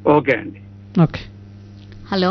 Okay అండి okay hello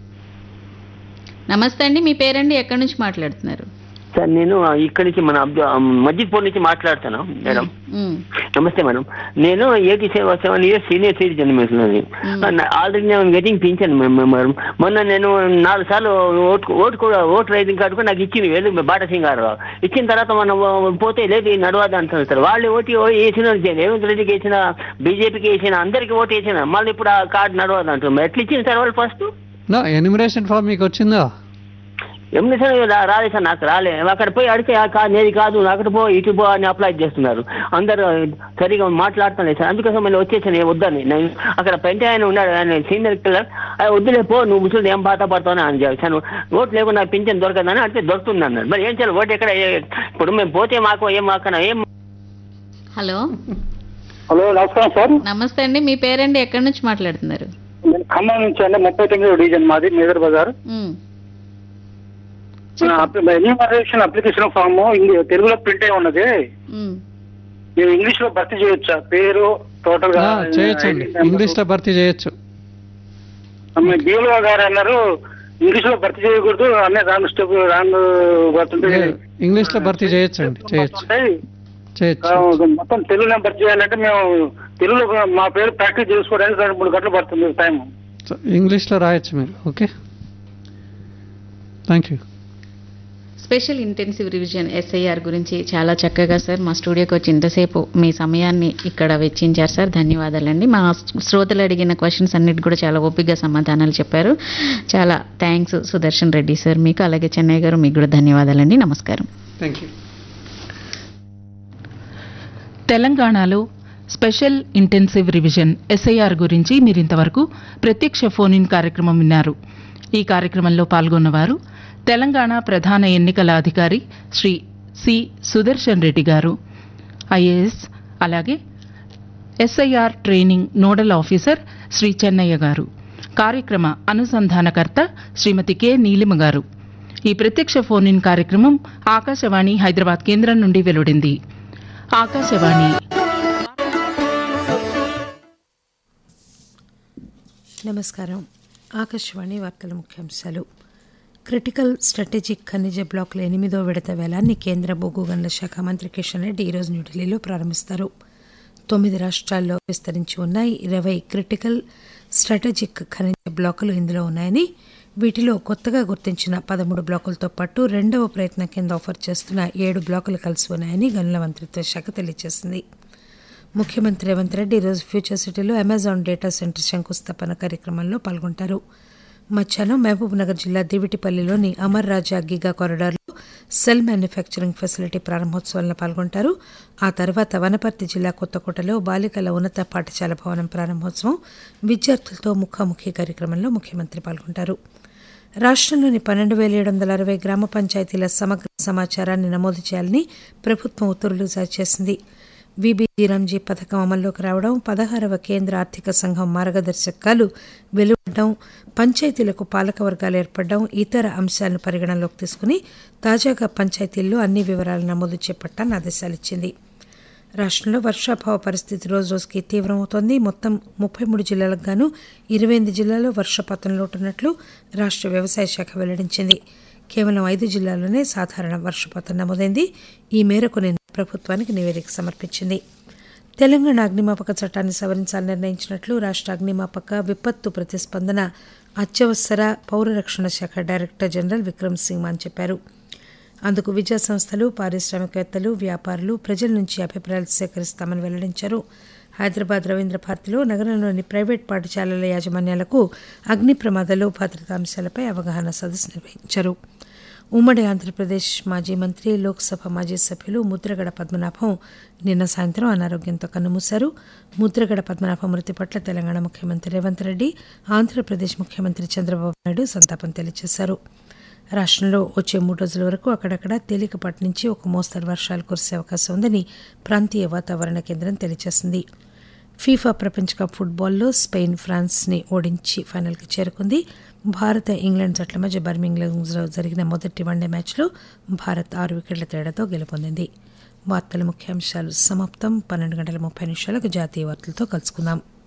నమస్తే అండి మీ పేరండి ఎక్కడి నుంచి మాట్లాడుతున్నారు సార్ నేను ఇక్కడి నుంచి మన అబ్దు మస్జిద్పూర్ నుంచి మాట్లాడుతాను మేడం మ్, నమస్తే మేడం నేను eighty seven seven years senior citizen madam already నేను గెటింగ్ పింఛన్ మేడం మొన్న నేను నాలుగు సార్లు ఓటు ఓటు కూడా ఓటు రైటింగ్ కార్డు కూడా నాకు ఇచ్చింది వేలు బాటా సింగ్ గారు ఇచ్చిన తర్వాత మనం పోతే లేదు ఇది నడవదు అంటున్నారు సార్ వాళ్ళు ఓటు వేసిన రేవంత్ రెడ్డికి వేసిన బీజేపీకి వేసిన అందరికి ఓటు వేసిన మళ్ళీ ఇప్పుడు ఆ కార్డు నడవదు అంటున్నారు ఎట్లా ఇచ్చింది సార్ వాళ్ళు ఫస్ట్ నా ఎనిమిరేషన్ ఫామ్ మీకు వచ్చిందా ఎన్ని సార్ రాలేదు సార్ నాకు రాలే అక్కడ పోయి అడిగితే "ఆ కాదు నేది కాదు అక్కడ పో ఇటు పో అని అప్లై చేస్తున్నారు అందరు సరిగా మాట్లాడుతున్నారు సార్ అందుకోసం నేను వచ్చేసాను "ఏ వద్దని నేను అక్కడ పెంట ఆయన ఉన్నాడు ఆయన సీనియర్ కిల్లర్ "అది వద్దులే పో నువ్వు ముసలి ఏం బాధ పడతావు అని చెప్పాను ఓటు లేకుండా నాకు పింఛన్ దొరకదని అంటే దొరుకుతుంది అన్నాడు మరి ఏం చేయాలి ఓటు ఎక్కడ ఏ- ఇప్పుడు మేము పోతే మాకు ఏం మాకన్నా ఏం హలో హలో నమస్కారం సార్ నమస్తే అండి మీ పేరండి ఎక్కడి నుంచి మాట్లాడుతున్నారు నేను ఖమ్మం నుంచి అండి ముప్పై తొమ్మిది డివిజన్ మాది మేదర్ బజార్ మ్, ఎన్యూమరేషన్ అప్లికేషన్ ఫామ్ తెలుగులో ప్రింట్ అయి ఉన్నది మ్. మేము ఇంగ్లీష్ లో భర్తీ చేయొచ్చా పేరు టోటల్ గా ఆ, చేయొచ్చండి ఇంగ్లీష్లో భర్తీ చేయొచ్చు బిఎల్ఓ గారు అన్నారు ఇంగ్లీష్ లో భర్తీ చేయకూడదు అన్నీ రాంగ్ స్టెప్ రాంగ్ పడుతుంటే లే, ఇంగ్లీష్లో భర్తీ చేయొచ్చండి చేయొచ్చు ఉంటాయి. చేయొచ్చు ఆ, మొత్తం తెలుగులో భర్తీ చేయాలంటే మేము తెలుగులో మా పేరు ప్రాక్టీస్ చేసుకోవడానికి రెండు మూడు గంటలు పడుతుంది టైం సో, ఇంగ్లీష్లో రాయొచ్చు మీరు okay thank you special intensive revision SIR గురించి చాలా చక్కగా సార్ మా స్టూడియోకి వచ్చి ఇంతసేపు మీ సమయాన్ని ఇక్కడ వెచ్చించారు సార్ ధన్యవాదాలండి మా శ్రోతలు అడిగిన క్వశ్చన్స్ అన్నిటి కూడా చాలా ఓపికగా సమాధానాలు చెప్పారు చాలా థ్యాంక్స్ సుదర్శన్ రెడ్డి సార్ మీకు అలాగే చెన్నై గారు మీకు కూడా ధన్యవాదాలండి నమస్కారం థ్యాంక్ యూ తెలంగాణలో స్పెషల్ ఇంటెన్సివ్ రివిజన్ ఎస్ఐఆర్ గురించి మీరింతవరకు ప్రత్యక్ష ఫోన్ ఇన్ కార్యక్రమం విన్నారు ఈ కార్యక్రమంలో పాల్గొన్నవారు తెలంగాణ ప్రధాన ఎన్నికల అధికారి శ్రీ సి సుదర్శన్ రెడ్డి గారు ఐఏఎస్ అలాగే SIR training nodal officer Shri Chennaiah గారు కార్యక్రమ అనుసంధానకర్త శ్రీమతి కె నీలిమ గారు ఈ ప్రత్యక్ష ఫోన్ ఇన్ కార్యక్రమం ఆకాశవాణి హైదరాబాద్ కేంద్రం నుండి వెలువడింది ఆకాశవాణి నమస్కారం ఆకాశవాణి వార్తల ముఖ్యాంశాలు క్రిటికల్ స్ట్రాటజిక్ ఖనిజ బ్లాకుల ఎనిమిదో విడత వేలాన్ని కేంద్ర బొగ్గు గనుల శాఖ మంత్రి కిషన్ రెడ్డి ఈరోజు న్యూఢిల్లీలో ప్రారంభిస్తారు తొమ్మిది రాష్ట్రాల్లో విస్తరించి ఉన్న ఇరవై క్రిటికల్ స్ట్రాటజిక్ ఖనిజ బ్లాకులు ఇందులో ఉన్నాయని వీటిలో కొత్తగా గుర్తించిన పదమూడు బ్లాకులతో పాటు రెండవ ప్రయత్నం కింద ఆఫర్ చేస్తున్న ఏడు బ్లాకులు కలిసి ఉన్నాయని గనుల మంత్రిత్వ శాఖ తెలియజేసింది ముఖ్యమంత్రి రేవంత్ రెడ్డి ఈరోజు ఫ్యూచర్ సిటీలో అమెజాన్ డేటా సెంటర్ శంకుస్థాపన కార్యక్రమంలో పాల్గొంటారు మధ్యాహ్నం మహబూబ్ నగర్ జిల్లా దివిటిపల్లిలోని అమర్ రాజా గిగా కారిడార్లో సెల్ మ్యానుఫ్యాక్చరింగ్ ఫెసిలిటీ ప్రారంభోత్సవంలో పాల్గొంటారు ఆ తర్వాత వనపర్తి జిల్లా కొత్తకోటలో బాలికల ఉన్నత పాఠశాల భవనం ప్రారంభోత్సవం విద్యార్థులతో ముఖాముఖి కార్యక్రమంలో ముఖ్యమంత్రి పాల్గొంటారు రాష్ట్రంలోని పన్నెండు వేల ఏడు వందల అరవై గ్రామ పంచాయతీల సమగ్ర సమాచారాన్ని నమోదు చేయాలని ప్రభుత్వం ఉత్తర్వులు జారీ చేసింది విబిజీ రంజీ పథకం అమల్లోకి రావడం పదహారవ కేంద్ర ఆర్థిక సంఘం మార్గదర్శకాలు వెలువడడం పంచాయతీలకు పాలక వర్గాలు ఏర్పడడం ఇతర అంశాలను పరిగణనలోకి తీసుకుని తాజాగా పంచాయతీల్లో అన్ని వివరాలు నమోదు చేపట్టాలని ఆదేశాలిచ్చింది రాష్ట్రంలో వర్షాభావ పరిస్థితి రోజు రోజుకి తీవ్రమవుతోంది మొత్తం ముప్పై మూడు జిల్లాలకు గాను ఇరవై ఎనిమిది జిల్లాల్లో వర్షపాతం లోటున్నట్లు రాష్ట్ర వ్యవసాయ శాఖ వెల్లడించింది కేవలం ఐదు జిల్లాల్లోనే సాధారణ వర్షపాతం నమోదైంది ఈ మేరకు నిన్న ప్రభుత్వానికి నివేదిక సమర్పించింది తెలంగాణ అగ్నిమాపక చట్టాన్ని సవరించాలని నిర్ణయించినట్లు రాష్ట్ర అగ్నిమాపక విపత్తు ప్రతిస్పందన అత్యవసర పౌర రక్షణ శాఖ డైరెక్టర్ జనరల్ విక్రమ్ సింగ్ మాన్ చెప్పారు అందుకు విద్యా సంస్థలు పారిశ్రామికవేత్తలు వ్యాపారులు ప్రజల నుంచి అభిప్రాయాలు సేకరిస్తామని వెల్లడించారు హైదరాబాద్ రవీంద్ర భారతిలో నగరంలోని ప్రైవేట్ పాఠశాలల యాజమాన్యాలకు అగ్ని ప్రమాదాలు భద్రతా అంశాలపై అవగాహన సదస్సు నిర్వహించారు ఉమ్మడి ఆంధ్రప్రదేశ్ మాజీ మంత్రి లోక్సభ మాజీ సభ్యులు ముద్రగడ పద్మనాభం నిన్న సాయంత్రం అనారోగ్యంతో కన్నుమూశారు ముద్రగడ పద్మనాభం మృతి పట్ల తెలంగాణ ముఖ్యమంత్రి రేవంత్ రెడ్డి ఆంధ్రప్రదేశ్ ముఖ్యమంత్రి చంద్రబాబు నాయుడు సంతాపం తెలియజేశారు రాష్ట్రంలో వచ్చే మూడు రోజుల వరకు అక్కడక్కడ తేలికపాటి నుంచి ఒక మోస్తరు వర్షాలు కురిసే అవకాశం ఉందని ప్రాంతీయ వాతావరణ కేంద్రం తెలియజేసింది ఫీఫా ప్రపంచ కప్ ఫుట్బాల్లో స్పెయిన్ ఫ్రాన్స్ని ఓడించి ఫైనల్కి చేరుకుంది భారత ఇంగ్లాండ్ జట్ల మధ్య బర్మింగ్లంలో జరిగిన మొదటి వన్డే మ్యాచ్లో భారత్ ఆరు వికెట్ల తేడాతో గెలుపొందింది వార్తల ముఖ్యాంశాలు సమాప్తం పన్నెండు గంటల ముప్పై నిమిషాలకు జాతీయ వార్తలతో కలుసుకుందాం